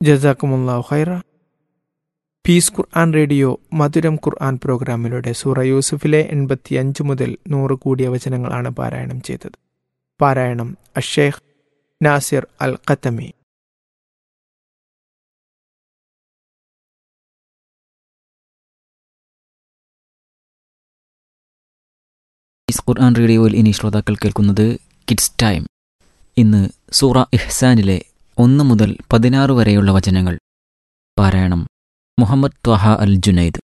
ജസാക്കുമുല്ലാഹു ഖൈറ പീസ് ഖുർആൻ റേഡിയോ മധുരം ഖുർആൻ പ്രോഗ്രാമിലൂടെ സൂറ യൂസുഫിലെ എൺപത്തി അഞ്ച് മുതൽ നൂറ് കൂടിയ വചനങ്ങളാണ് പാരായണം ചെയ്തത് പാരായണം അഷേഖ് നാസിർ അൽ ഖത്തമി ഈസ് ഖുർആൻ റേഡിയോയിൽ ഇനി ശ്രോതാക്കൾ കേൾക്കുന്നത് കിഡ്സ് ടൈം ഇന്ന് സൂറ ഇഹ്സാനിലെ ഒന്ന് മുതൽ പതിനാറ് വരെയുള്ള വചനങ്ങൾ പാരായണം മുഹമ്മദ് ത്വഹ അൽ ജുനൈദ്